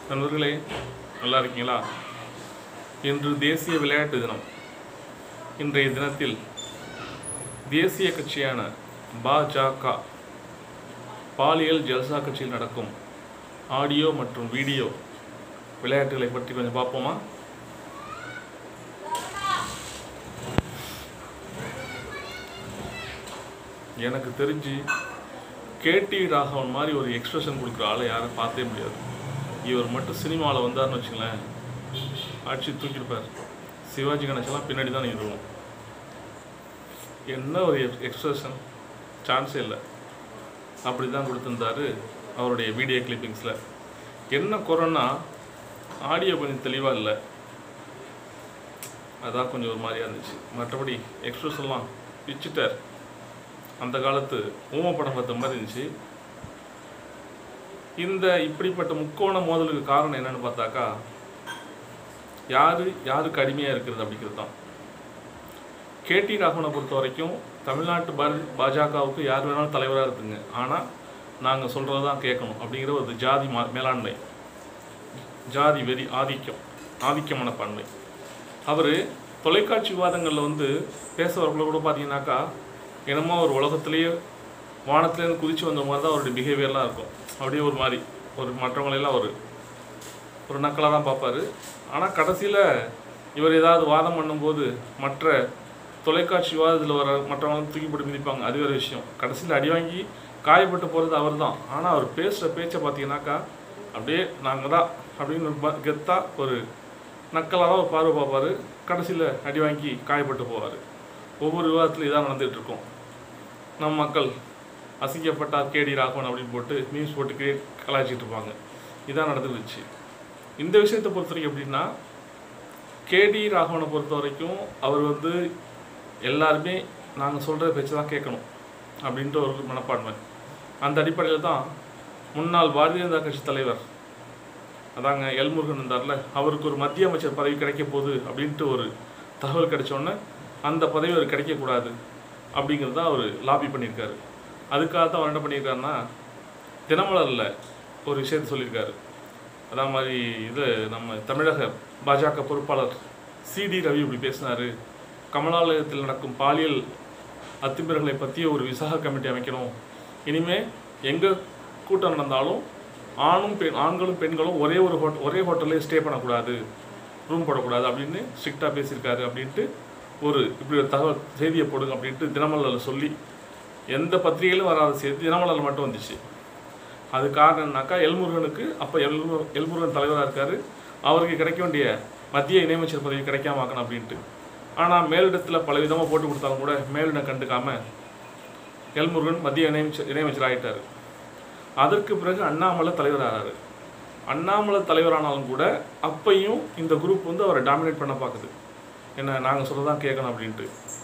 நண்பர்களே நல்லா இருக்கீங்களா இன்று தேசிய விளையாட்டு தினம் இன்றைய தினத்தில் தேசிய கட்சியான பாஜக பாலியல் ஜல்சா கட்சியில் நடக்கும் ஆடியோ மற்றும் வீடியோ விளையாட்டுகளை பற்றி கொஞ்சம் பார்ப்போமா எனக்கு தெரிஞ்சு கேடி ராகவன் மாதிரி ஒரு எக்ஸ்பிரஷன் கொடுக்குற ஆளை யாரும் பார்த்தே முடியாது இவர் மட்டும் சினிமாவில் வந்தார்னு வச்சுங்களேன் ஆட்சி தூக்கியிருப்பார் சிவாஜி கணேசெல்லாம் பின்னாடி தான் நிறுவோம் என்ன ஒரு எக்ஸ்பிரஷன் சான்ஸே இல்லை அப்படி தான் கொடுத்துருந்தாரு அவருடைய வீடியோ கிளிப்பிங்ஸில் என்ன குறைன்னா ஆடியோ கொஞ்சம் தெளிவாக இல்லை அதான் கொஞ்சம் ஒரு மாதிரியா இருந்துச்சு மற்றபடி எக்ஸ்பிரஷன்லாம் பிச்சுட்டார் அந்த காலத்து ஊம படம் பார்த்த மாதிரி இருந்துச்சு இந்த இப்படிப்பட்ட முக்கோண மோதலுக்கு காரணம் என்னன்னு பார்த்தாக்கா யாரு யாருக்கு அடிமையாக இருக்கிறது அப்படிங்கிறது தான் கேடி ராகவனை பொறுத்த வரைக்கும் தமிழ்நாட்டு பா பாஜகவுக்கு யார் வேணாலும் தலைவராக இருக்குங்க ஆனால் நாங்கள் சொல்கிறது தான் கேட்கணும் அப்படிங்கிற ஒரு ஜாதி மா மேலாண்மை ஜாதி வெறி ஆதிக்கம் ஆதிக்க மனப்பான்மை அவர் தொலைக்காட்சி விவாதங்களில் வந்து பேச வரக்குள்ள கூட பார்த்தீங்கன்னாக்கா என்னமோ ஒரு உலகத்திலேயே வானத்துலேருந்து குதிச்சு வந்த மாதிரி தான் அவருடைய பிஹேவியர்லாம் இருக்கும் அப்படியே ஒரு மாதிரி ஒரு மற்றவங்களெல்லாம் ஒரு ஒரு நக்கலாக தான் பார்ப்பாரு ஆனால் கடைசியில் இவர் ஏதாவது வாதம் பண்ணும்போது மற்ற தொலைக்காட்சி விவாதத்தில் வர மற்றவங்க தூக்கி போட்டு மிதிப்பாங்க அது வேறு விஷயம் கடைசியில் அடி வாங்கி காயப்பட்டு போகிறது அவர் தான் ஆனால் அவர் பேசுகிற பேச்சை பார்த்தீங்கன்னாக்கா அப்படியே நாங்கள் தான் அப்படின்னு ஒரு ப- கெத்தா ஒரு நக்கலாக தான் ஒரு பார்வை பார்ப்பாரு கடைசியில் அடி வாங்கி காயப்பட்டு போவார் ஒவ்வொரு விவாதத்திலும் இதான் நடந்துகிட்டு இருக்கும் நம் மக்கள் அசிங்கப்பட்டார் கேடி ராகவன் அப்படின்னு போட்டு நியூஸ் போட்டு கிரே கலாய்ச்சிட்டு இருப்பாங்க இதான் நடந்துருச்சு இந்த விஷயத்தை பொறுத்த வரைக்கும் எப்படின்னா கேடி ராகவனை பொறுத்த வரைக்கும் அவர் வந்து எல்லாருமே நாங்கள் சொல்கிற பேச்சு தான் கேட்கணும் அப்படின்ட்டு ஒரு மனப்பான்மை அந்த அடிப்படையில் தான் முன்னாள் பாரதிய ஜனதா கட்சி தலைவர் அதாங்க எல்முருகன் இருந்தார்ல அவருக்கு ஒரு மத்திய அமைச்சர் பதவி கிடைக்க போகுது அப்படின்ட்டு ஒரு தகவல் கிடைச்ச உடனே அந்த பதவி அவர் கிடைக்கக்கூடாது அப்படிங்கிறத அவர் லாபி பண்ணியிருக்காரு அதுக்காக தான் அவர் என்ன பண்ணியிருக்காருன்னா தினமலரில் ஒரு விஷயத்தை சொல்லியிருக்காரு அதான் மாதிரி இது நம்ம தமிழக பாஜக பொறுப்பாளர் சிடி ரவி இப்படி பேசினாரு கமலாலயத்தில் நடக்கும் பாலியல் அத்துமீறல்களை பற்றிய ஒரு விசாக கமிட்டி அமைக்கணும் இனிமே எங்கே கூட்டம் நடந்தாலும் ஆணும் பெண் ஆண்களும் பெண்களும் ஒரே ஒரு ஹோட் ஒரே ஹோட்டல்லே ஸ்டே பண்ணக்கூடாது ரூம் போடக்கூடாது அப்படின்னு ஸ்ட்ரிக்டாக பேசியிருக்காரு அப்படின்ட்டு ஒரு இப்படி ஒரு தகவல் செய்தியை போடுங்க அப்படின்ட்டு தினமலரில் சொல்லி எந்த பத்திரிகையிலும் வராத செய்தி தினமலரில் மட்டும் வந்துச்சு அது காரணம் என்னன்னாக்கா எல்முருகனுக்கு அப்போ எல்மு எல்முருகன் தலைவராக இருக்காரு அவருக்கு கிடைக்க வேண்டிய மத்திய இணையமைச்சர் பதவி கிடைக்காம ஆக்கணும் அப்படின்ட்டு ஆனால் மேலிடத்தில் பல விதமாக போட்டு கொடுத்தாலும் கூட மேலிடம் கண்டுக்காம எல்முருகன் மத்திய இணையமைச்சர் இணையமைச்சர் ஆயிட்டாரு அதற்கு பிறகு அண்ணாமலை தலைவராகிறாரு அண்ணாமலை தலைவரானாலும் கூட அப்பையும் இந்த குரூப் வந்து அவரை டாமினேட் பண்ண பார்க்குது என்ன நாங்கள் சொல்லதான் கேட்கணும் அப்படின்ட்டு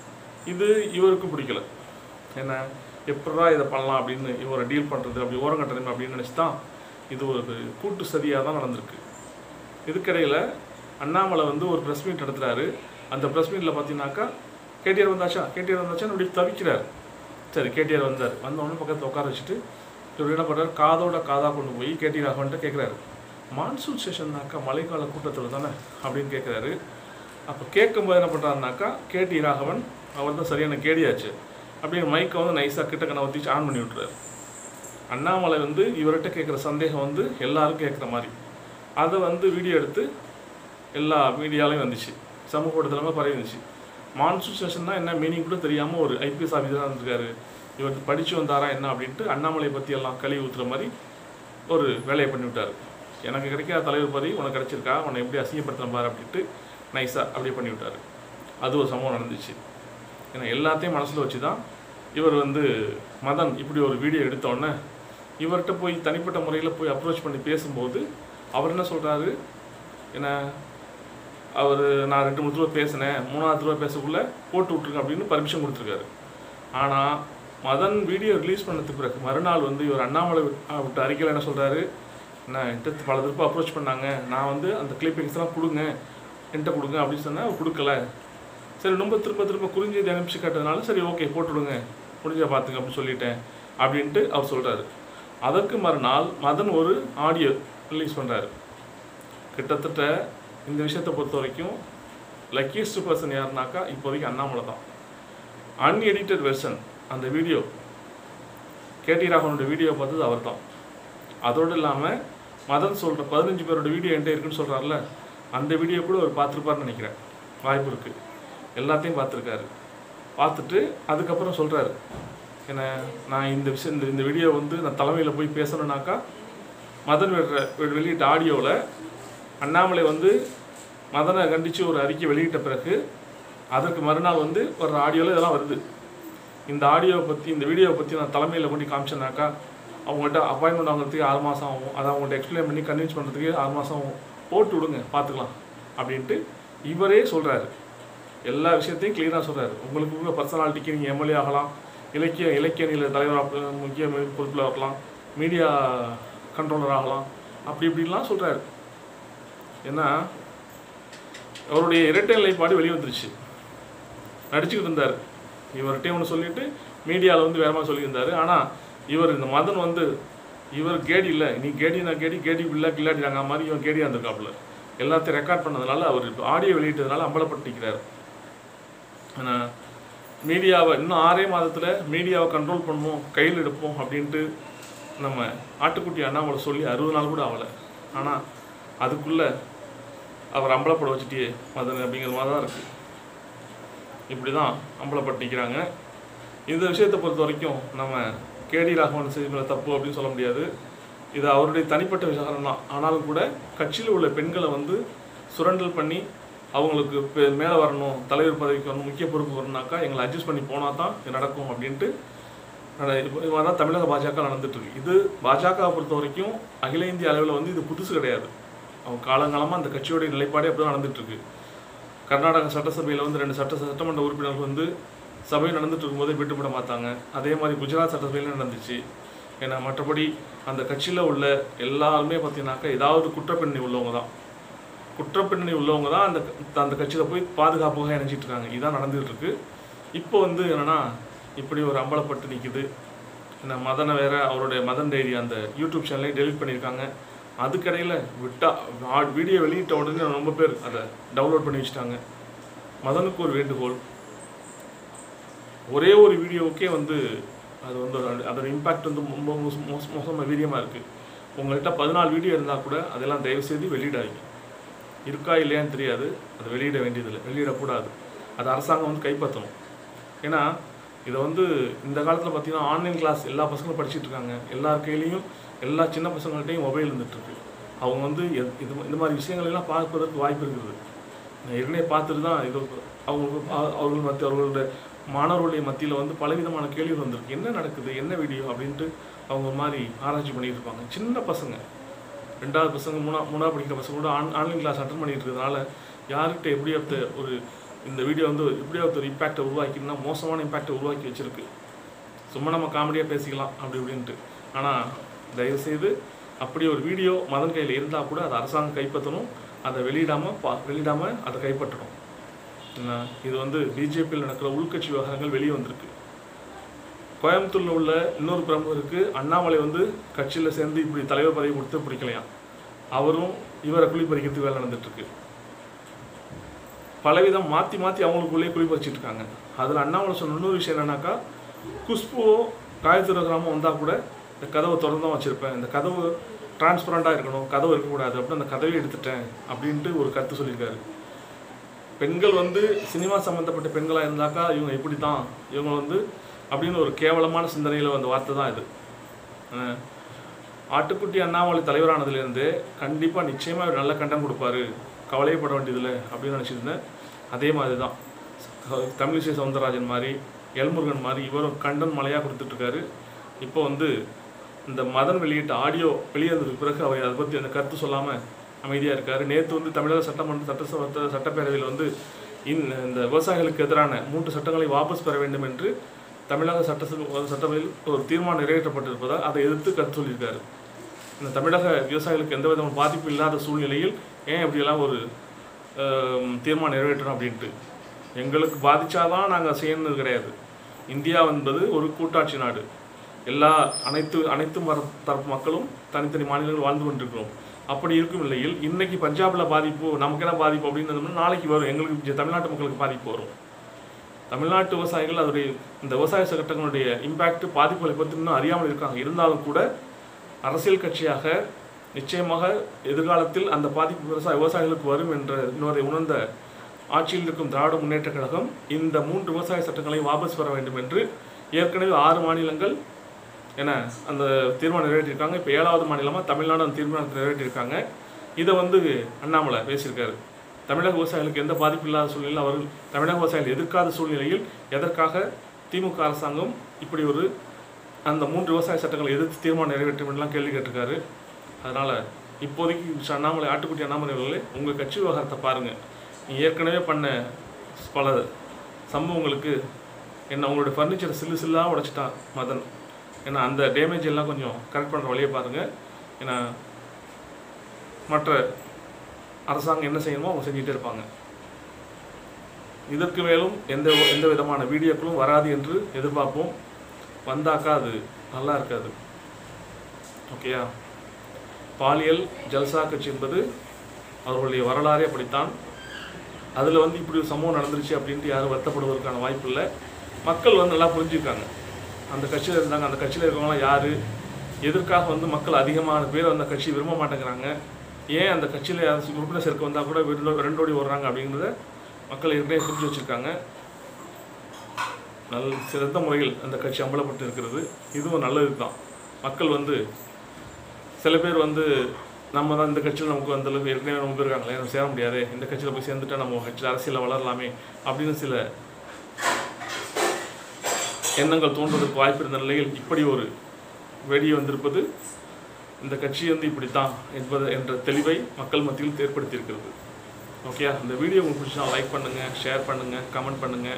இது இவருக்கு பிடிக்கல என்ன எப்படா இதை பண்ணலாம் அப்படின்னு இவரை டீல் பண்ணுறது அப்படி ஓரங்கட்டணும் அப்படின்னு நினச்சி தான் இது ஒரு கூட்டு சதியாக தான் நடந்திருக்கு இதுக்கிடையில் அண்ணாமலை வந்து ஒரு ப்ரெஸ் மீட் நடத்துகிறாரு அந்த ப்ரெஸ் மீட்டில் பார்த்தீங்கன்னாக்கா கேடிஆர் வந்தாச்சா கேடிஆர் வந்தாச்சான்னு அப்படி தவிக்கிறார் சரி கேடிஆர் வந்தார் வந்த உடனே பக்கத்தில் உட்கார வச்சுட்டு இவர் என்ன பண்ணுறாரு காதோட காதாக கொண்டு போய் கேடி ராகவன்ட்ட கேட்குறாரு மான்சூன் செஷன்னாக்கா மழைக்கால கூட்டத்தில் தானே அப்படின்னு கேட்குறாரு அப்போ கேட்கும்போது என்ன பண்ணுறாருனாக்கா கேடி ராகவன் அவர் தான் சரியான கேடியாச்சு அப்படின்னு மைக்கை வந்து நைஸாக கிட்ட கண்ணை ஊற்றி ஆன் பண்ணி விட்றாரு அண்ணாமலை வந்து இவர்கிட்ட கேட்குற சந்தேகம் வந்து எல்லாரும் கேட்குற மாதிரி அதை வந்து வீடியோ எடுத்து எல்லா மீடியாலையும் வந்துச்சு சமூக ஊடகத்தில் பரவி இருந்துச்சு மான்சூன் செஷன்னா என்ன மீனிங் கூட தெரியாமல் ஒரு ஐபிஎஸ் ஆஃபீஸராக இருந்திருக்காரு இவர் படித்து வந்தாரா என்ன அப்படின்ட்டு அண்ணாமலை பற்றி எல்லாம் கழுவி ஊற்றுற மாதிரி ஒரு வேலையை பண்ணி விட்டாரு எனக்கு கிடைக்காத தலைவர் பதவி உனக்கு கிடைச்சிருக்கா உன்னை எப்படி அசிங்கப்படுத்தின பாரு அப்படின்ட்டு நைஸாக அப்படியே பண்ணி விட்டாரு அது ஒரு சம்பவம் நடந்துச்சு ஏன்னா எல்லாத்தையும் மனசில் வச்சு தான் இவர் வந்து மதன் இப்படி ஒரு வீடியோ எடுத்த உடனே இவர்கிட்ட போய் தனிப்பட்ட முறையில் போய் அப்ரோச் பண்ணி பேசும்போது அவர் என்ன சொல்கிறாரு என்ன அவர் நான் ரெண்டு மூணு தடவை பேசினேன் மூணாவது தடவை பேசக்குள்ளே போட்டு விட்ருங்க அப்படின்னு பர்மிஷன் கொடுத்துருக்காரு ஆனால் மதன் வீடியோ ரிலீஸ் பண்ணதுக்கு பிறகு மறுநாள் வந்து இவர் அண்ணாமலை விட்டு- விட்ட அறிக்கையில் என்ன சொல்கிறாரு நான் என்கிட்ட பல திருப்ப அப்ரோச் பண்ணாங்க நான் வந்து அந்த கிளிப்பிங்ஸ்லாம் கொடுங்க என்கிட்ட கொடுங்க அப்படின்னு சொன்னேன் அவர் கொடுக்கல சரி ரொம்ப திரும்ப திரும்ப குறிஞ்சி அனுப்பிச்சு காட்டுறதுனால சரி ஓகே போட்டுவிடுங்க முடிஞ்சா பார்த்துங்க அப்படின்னு சொல்லிட்டேன் அப்படின்ட்டு அவர் சொல்கிறாரு அதற்கு மறுநாள் மதன் ஒரு ஆடியோ ரிலீஸ் பண்ணுறாரு கிட்டத்தட்ட இந்த விஷயத்தை பொறுத்த வரைக்கும் லக்கியஸ்ட் பர்சன் யாருனாக்கா இப்போதைக்கு அண்ணாமலை தான் அன்எடிட்டட் வெர்ஷன் அந்த வீடியோ கேடி ராகவனோட வீடியோ பார்த்தது அவர் தான் அதோடு இல்லாமல் மதன் சொல்கிற பதினஞ்சு பேரோட வீடியோ என்கிட்ட இருக்குன்னு சொல்கிறாருல அந்த வீடியோ கூட அவர் பார்த்துருப்பாருன்னு நினைக்கிறேன் வாய்ப்பு இருக்குது எல்லாத்தையும் பார்த்துருக்காரு பார்த்துட்டு அதுக்கப்புறம் சொல்கிறாரு என்ன நான் இந்த விஷயம் இந்த இந்த வீடியோ வந்து நான் தலைமையில் போய் பேசணுன்னாக்கா மதன் வெளியிட்ட வெளியிட்ட ஆடியோவில் அண்ணாமலை வந்து மதனை கண்டித்து ஒரு அறிக்கை வெளியிட்ட பிறகு அதற்கு மறுநாள் வந்து ஒரு ஆடியோவில் இதெல்லாம் வருது இந்த ஆடியோவை பற்றி இந்த வீடியோவை பற்றி நான் தலைமையில் கொண்டு காமிச்சேனாக்கா அவங்கள்ட்ட அப்பாயின்மெண்ட் வாங்குறதுக்கு ஆறு மாதம் ஆகும் அதை அவங்கள்ட்ட எக்ஸ்பிளைன் பண்ணி கன்வின்ஸ் பண்ணுறதுக்கு ஆறு மாதம் ஆகும் போட்டு விடுங்க பார்த்துக்கலாம் அப்படின்ட்டு இவரே சொல்கிறாரு எல்லா விஷயத்தையும் க்ளீனாக சொல்கிறாரு உங்களுக்கு உள்ள பர்சனாலிட்டிக்கு நீங்கள் எம்எல்ஏ ஆகலாம் இலக்கிய இலக்கிய நில தலைவராக முக்கிய பொறுப்பில் இருக்கலாம் மீடியா கண்ட்ரோலர் ஆகலாம் அப்படி இப்படிலாம் சொல்கிறாரு ஏன்னா அவருடைய இரட்டை நிலைப்பாடு வெளியே வந்துருச்சு நடிச்சுக்கிட்டு இருந்தார் இவர்கிட்டயும் ஒன்று சொல்லிட்டு மீடியாவில் வந்து வேற மாதிரி சொல்லியிருந்தாரு ஆனால் இவர் இந்த மதன் வந்து இவர் கேடி இல்லை நீ கேடி நான் கேடி கேடி இல்லை கில்லாடினாங்க மாதிரி இவன் கேடியாக இருந்திருக்காப்புல எல்லாத்தையும் ரெக்கார்ட் பண்ணதுனால அவர் ஆடியோ வெளியிட்டதுனால அம்பலப்பட்டிருக்கிறார் ஆனால் மீடியாவை இன்னும் ஆறே மாதத்தில் மீடியாவை கண்ட்ரோல் பண்ணுவோம் கையில் எடுப்போம் அப்படின்ட்டு நம்ம ஆட்டுக்குட்டி அண்ணாமலை சொல்லி அறுபது நாள் கூட ஆகலை ஆனால் அதுக்குள்ளே அவர் அம்பலப்பட வச்சுட்டியே மதன் அப்படிங்கிற மாதிரி தான் இருக்குது இப்படி தான் அம்பலப்பட்டு நிற்கிறாங்க இந்த விஷயத்தை பொறுத்த வரைக்கும் நம்ம கேடி ராகவன் செய்கிற தப்பு அப்படின்னு சொல்ல முடியாது இது அவருடைய தனிப்பட்ட விசாரணை தான் ஆனாலும் கூட கட்சியில் உள்ள பெண்களை வந்து சுரண்டல் பண்ணி அவங்களுக்கு பெ- மேலே வரணும் தலைவர் பதவிக்கு வரணும் முக்கிய பொறுப்பு வரணும்னாக்கா எங்களை அட்ஜஸ்ட் பண்ணி போனால் தான் இது நடக்கும் அப்படின்ட்டு நட- இப்போ இது மாதிரி தான் தமிழக பாஜக நடந்துட்டு இருக்கு இது பாஜகவை பொறுத்த வரைக்கும் அகில இந்திய அளவில் வந்து இது புதுசு கிடையாது அவங்க காலங்காலமாக அந்த கட்சியோடைய நிலைப்பாடே அப்படி தான் நடந்துட்டு இருக்கு கர்நாடக சட்டசபையில் வந்து ரெண்டு சட்ட சட்டமன்ற உறுப்பினர்கள் வந்து சபை நடந்துட்டு இருக்கும்போதே விட்டுப்பட பார்த்தாங்க அதே மாதிரி குஜராத் சட்டசபையிலும் நடந்துச்சு ஏன்னா மற்றபடி அந்த கட்சியில் உள்ள எல்லாருமே பார்த்தீங்கன்னாக்கா ஏதாவது குற்றப்பின்னணி உள்ளவங்க தான் குற்றப்பின்னணி உள்ளவங்க தான் அந்த அந்த கட்சியில் போய் பாதுகாப்பாக இணைஞ்சிட்டு இருக்காங்க இதான் நடந்துகிட்டு இருக்கு இப்போ வந்து என்னன்னா இப்படி ஒரு அம்பலப்பட்டு நிற்குது இந்த மதனை வேற அவருடைய மதன் டைரி அந்த யூடியூப் சேனலை டெலிட் பண்ணியிருக்காங்க அதுக்கடையில் விட்டா வீடியோ வெளியிட்ட உடனே ரொம்ப பேர் அதை டவுன்லோட் பண்ணி வச்சுட்டாங்க மதனுக்கு ஒரு வேண்டுகோள் ஒரே ஒரு வீடியோவுக்கே வந்து அது வந்து ஒரு- அதோட இம்பேக்ட் வந்து ரொம்ப மோச மோச மோசமாக வீரியமாக இருக்குது உங்கள்கிட்ட பதினாலு வீடியோ இருந்தால் கூட அதெல்லாம் தயவு செய்து வெளியிடாதீங்க இருக்கா இல்லையான்னு தெரியாது அதை வெளியிட வேண்டியதில்லை வெளியிடக்கூடாது அது அரசாங்கம் வந்து கைப்பற்றணும் ஏன்னா இதை வந்து இந்த காலத்தில் பார்த்தீங்கன்னா ஆன்லைன் கிளாஸ் எல்லா பசங்களும் படிச்சுட்டு இருக்காங்க எல்லார் கையிலையும் எல்லா சின்ன பசங்கள்ட்டையும் மொபைல் இருந்துட்டு இருக்கு அவங்க வந்து எத்- இது இந்த மாதிரி விஷயங்கள் எல்லாம் பார்ப்பதற்கு வாய்ப்பு இருக்குது நான் ஏற்கனவே பார்த்துட்டு தான் இது அவங்க அவர்கள் மத்திய அவர்களுடைய மாணவர்களுடைய மத்தியில் வந்து பலவிதமான கேள்விகள் வந்திருக்கு என்ன நடக்குது என்ன வீடியோ அப்படின்ட்டு அவங்க ஒரு மாதிரி ஆராய்ச்சி பண்ணிட்டு இருப்பாங்க சின்ன பசங்க ரெண்டாவது பசங்க மூணா மூணாவது படிக்கிற பசங்க கூட ஆன் ஆன்லைன் கிளாஸ் அட்டன் பண்ணிட்டு இருக்கிறதுனால யார்கிட்ட எப்படியாவது ஒரு இந்த வீடியோ வந்து எப்படியாவது ஒரு இம்பேக்டை உருவாக்கினா மோசமான இம்பேக்டை உருவாக்கி வச்சிருக்கு சும்மா நம்ம காமெடியாக பேசிக்கலாம் அப்படி இப்படின்ட்டு ஆனால் தயவுசெய்து அப்படி ஒரு வீடியோ மதன் கையில் இருந்தால் கூட அதை அரசாங்கம் கைப்பற்றணும் அதை வெளியிடாமல் பா வெளியிடாமல் அதை கைப்பற்றணும் ஏன்னா, இது வந்து பிஜேபியில் நடக்கிற உள்கட்சி விவகாரங்கள் வெளியே வந்திருக்கு கோயம்புத்தூரில் உள்ள இன்னொரு பிரமுகருக்கு அண்ணாமலை வந்து கட்சியில் சேர்ந்து இப்படி தலைவர் பதவி கொடுத்து பிடிக்கலையாம் அவரும் இவரை குளிப்பறிக்கிறதுக்கு வேலை நடந்துட்டு இருக்கு பலவிதம் மாற்றி மாற்றி அவங்களுக்குள்ளேயே குளிப்பறிச்சிட்டு இருக்காங்க அதில் அண்ணாமலை சொன்ன இன்னொரு விஷயம் என்னன்னாக்கா குஷ்புவோ காயத்ரி கிராமம் வந்தால் கூட இந்த கதவை திறந்து தான் வச்சுருப்பேன் இந்த கதவு டிரான்ஸ்பரண்ட்டாக இருக்கணும் கதவு இருக்கக்கூடாது அப்படின்னு அந்த கதவை எடுத்துட்டேன் அப்படின்ட்டு ஒரு கருத்து சொல்லியிருக்காரு பெண்கள் வந்து சினிமா சம்மந்தப்பட்ட பெண்களாக இருந்தாக்கா இவங்க இப்படி தான் இவங்க வந்து அப்படின்னு ஒரு கேவலமான சிந்தனையில் வந்த வார்த்தை தான் இது அஹ் ஆட்டுக்குட்டி அண்ணாமலை தலைவரானதுலேருந்து கண்டிப்பாக நிச்சயமாக ஒரு நல்ல கண்டம் கொடுப்பாரு கவலையே பட வேண்டியதில்லை அப்படின்னு நினச்சிருந்தேன் அதே மாதிரி தான் தமிழிசை சவுந்தரராஜன் மாதிரி எல்முருகன் மாதிரி இவரும் கண்டன் மலையாக கொடுத்துட்ருக்காரு இப்போ வந்து இந்த மதன் வெளியிட்ட ஆடியோ வெளியேறதுக்கு பிறகு அவர் அதை பற்றி அந்த கருத்து சொல்லாமல் அமைதியாக இருக்கார் நேற்று வந்து தமிழக சட்டமன்ற சட்டசபை சட்டப்பேரவையில் வந்து இந்த இந்த விவசாயிகளுக்கு எதிரான மூன்று சட்டங்களை வாபஸ் பெற வேண்டும் என்று தமிழக சட்டசபை சட்டசபையில் ஒரு தீர்மானம் நிறைவேற்றப்பட்டிருப்பதால் அதை எதிர்த்து கருத்து சொல்லியிருக்காரு இந்த தமிழக விவசாயிகளுக்கு எந்த விதமான பாதிப்பு இல்லாத சூழ்நிலையில் ஏன் இப்படியெல்லாம் ஒரு ஆம், தீர்மானம் நிறைவேற்றணும் அப்படின்ட்டு எங்களுக்கு பாதிச்சாதான் நாங்கள் செய்யணும்னு கிடையாது இந்தியா என்பது ஒரு கூட்டாட்சி நாடு எல்லா அனைத்து அனைத்து மர தரப்பு மக்களும் தனித்தனி மாநிலங்கள் வாழ்ந்து கொண்டிருக்கிறோம் அப்படி இருக்கும் நிலையில் இன்னைக்கு பஞ்சாபில் பாதிப்பு நமக்கு என்ன பாதிப்பு அப்படின்னு இருந்தோம்னா நாளைக்கு வரும் எங்களுக்கு இங்க தமிழ்நாட்டு மக்களுக்கு பாதிப்பு வரும் தமிழ்நாட்டு விவசாயிகள் அதோடைய இந்த விவசாய சட்டங்களுடைய இம்பேக்ட் பாதிப்புகளை பற்றி இன்னும் அறியாமல் இருக்காங்க இருந்தாலும் கூட அரசியல் கட்சியாக நிச்சயமாக எதிர்காலத்தில் அந்த பாதிப்பு விவசாய விவசாயிகளுக்கு வரும் என்ற இன்னொரு உணர்ந்த ஆட்சியில் இருக்கும் திராவிட முன்னேற்ற கழகம் இந்த மூன்று விவசாய சட்டங்களை வாபஸ் பெற வேண்டும் என்று ஏற்கனவே ஆறு மாநிலங்கள் என அந்த தீர்மானம் நிறைவேற்றியிருக்காங்க இப்போ ஏழாவது மாநிலமாக தமிழ்நாடு அந்த தீர்மானத்தை நிறைவேற்றியிருக்காங்க இதை வந்து அண்ணாமலை பேசியிருக்காரு தமிழக விவசாயிகளுக்கு எந்த பாதிப்பு இல்லாத சூழ்நிலையில் அவர்கள் தமிழக விவசாயிகள் எதிர்க்காத சூழ்நிலையில் எதற்காக திமுக அரசாங்கம் இப்படி ஒரு அந்த மூன்று விவசாய சட்டங்களை எதிர்த்து தீர்மானம் நிறைவேற்றும் என்றெல்லாம் கேள்வி கேட்டிருக்காரு அதனால் இப்போதைக்கு மிஸ்டர் அண்ணாமலை ஆட்டுக்குட்டி அண்ணாமலை அவர்களே உங்கள் கட்சி விவகாரத்தை பாருங்கள் நீ ஏற்கனவே பண்ண பல சம்பவங்களுக்கு என்ன உங்களுடைய ஃபர்னிச்சரை சில்லு சில்லாக உடைச்சிட்டான் மதன் ஏன்னா அந்த டேமேஜ் எல்லாம் கொஞ்சம் கரெக்ட் பண்ணுற வழியை பாருங்கள் ஏன்னா மற்ற அரசாங்கம் என்ன செய்யணுமோ அவங்க செஞ்சுட்டே இருப்பாங்க இதற்கு மேலும் எந்த எந்த விதமான வீடியோக்களும் வராது என்று எதிர்பார்ப்போம் வந்தாக்கா அது நல்லா இருக்காது ஓகேயா பாலியல் ஜல்சா கட்சி என்பது அவர்களுடைய வரலாறே அப்படித்தான் அதில் வந்து இப்படி ஒரு சம்பவம் நடந்துருச்சு அப்படின்ட்டு யாரும் வருத்தப்படுவதற்கான வாய்ப்பு இல்லை மக்கள் வந்து நல்லா புரிஞ்சுருக்காங்க அந்த கட்சியில் இருந்தாங்க அந்த கட்சியில் இருக்கவங்களாம் யார் எதற்காக வந்து மக்கள் அதிகமான பேர் அந்த கட்சி விரும்ப மாட்டேங்கிறாங்க ஏன் அந்த கட்சியில் யாராச்சும் உறுப்பினர் சேர்க்க வந்தால் கூட ரெண்டோ- ரெண்டோடி வர்றாங்க அப்படிங்கிறத மக்கள் ஏற்கனவே புரிஞ்சு வச்சுருக்காங்க நல்ல சிறந்த முறையில் அந்த கட்சி அம்பலப்பட்டு இருக்கிறது இதுவும் நல்லது தான் மக்கள் வந்து சில பேர் வந்து நம்ம தான் இந்த கட்சியில் நமக்கு அந்த அளவுக்கு ஏற்கனவே ரொம்ப பேர் இருக்காங்களே நம்ம சேர முடியாது இந்த கட்சியில் போய் சேர்ந்துட்டா நம்ம கட்சியில் அரசியலில் வளரலாமே அப்படின்னு சில எண்ணங்கள் தோன்றுவதற்கு வாய்ப்பு இருந்த நிலையில் இப்படி ஒரு வெடி வந்திருப்பது இந்த கட்சி வந்து இப்படித்தான் என்பது என்ற தெளிவை மக்கள் மத்தியில் ஏற்படுத்தியிருக்கிறது ஓகே இந்த வீடியோ உங்களுக்கு பிடிச்சா லைக் பண்ணுங்கள் ஷேர் பண்ணுங்கள் கமெண்ட் பண்ணுங்கள்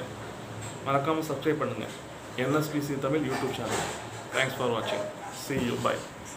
மறக்காமல் சப்ஸ்கிரைப் பண்ணுங்கள் NSBC Tamil YouTube channel thanks for வாட்சிங் see you bye